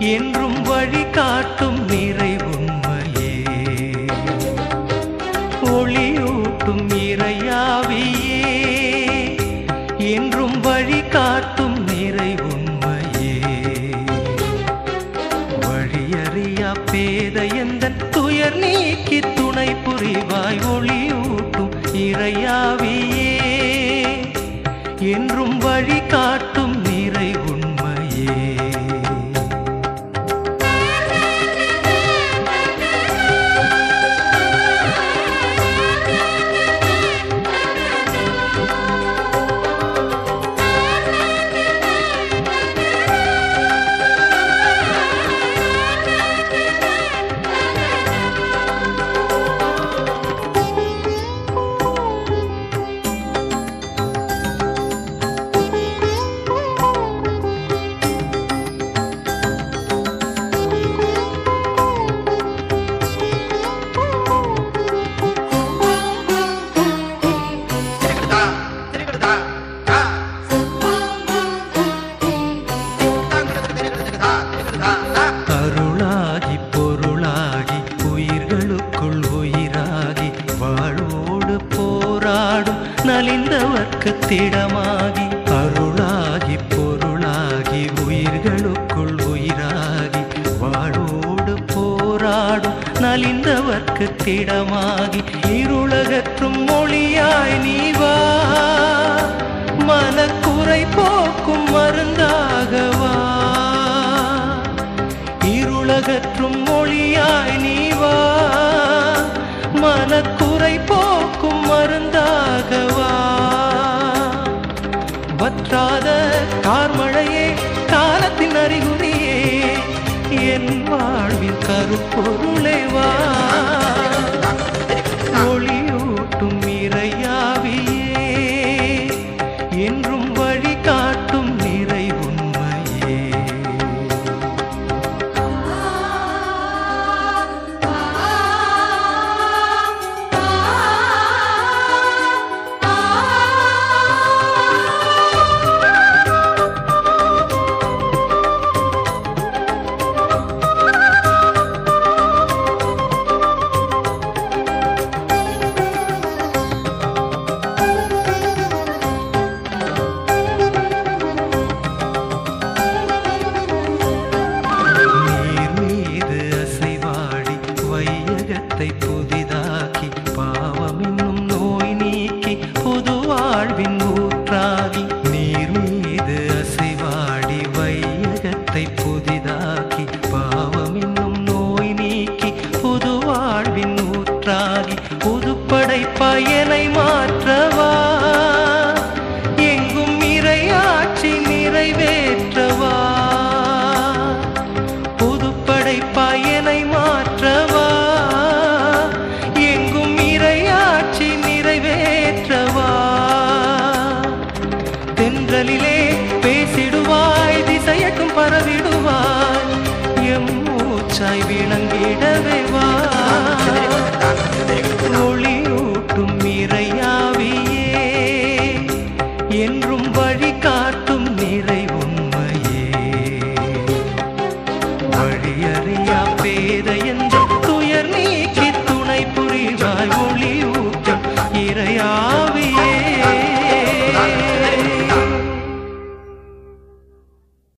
என்றும் வழி காட்டும் நிறை உண்மையே ஒளியூட்டும் இறையாவியே என்றும் வழி காட்டும் நிறை உண்மையே வழியறியா பேத எந்தன் துயர் நீக்கி துணை புரிவாய் ஒளியூட்டும் இறையாவியே என்றும் வழி காட்டும் நிறை உண்மையே திரிகடதா திரிகடதா தா திரிகடதா திரிகடதா தா அருளாகி பொருளாகி உயிர்களுக்குள் உயிராகி வாழ்வோடு போராடும் நலிந்தவர்க்கு திடமாகி அருளாகி பொருளாகி உயிர்களுக்குள் உயிராகி வாழ்வோடு போராடும் நலிந்தவர்க்கு திடமாகி இருளகற்றும் மொழியாய் நீ வா மனக்குறை போக்கும் மருந்தாகவா இருளகற்றும் மொழியாய் நீ வா மனக்குறை போக்கும் மருந்தாகவா வற்றாத கார்மழையே காலத்தின் அறிகுறியே என் வாழ்வின் கருப்பொருளே வா ஒளியூட்டும் இறையாவியே என்றும் வழி காட்டும் நிறை உண்மையே நீர் மீது அசைவாடி வையகத்தை புதிதாக்கி பாவம் என்னும் நோய் நீக்கி புது வாழ்வின் ஊற்றாகி நீர் மீது அசைவாடி வையகத்தை புதிதாக்கி பாவம் என்னும் நோய் நீக்கி புது வாழ்வின் ஊற்றாகி புதுப்படை பயனை மாற்றவா எங்கும் இறையாட்சி நிறைவேற்றவா புதுப்படை பயனை மாற்றவா எங்கும் இறையாட்சி நிறைவேற்றவா தென்றலிலே பேசிடுவாய் திசையக்கும் பரவிடுவாய் எம் மூச்சாய் விளங்கிடவே வா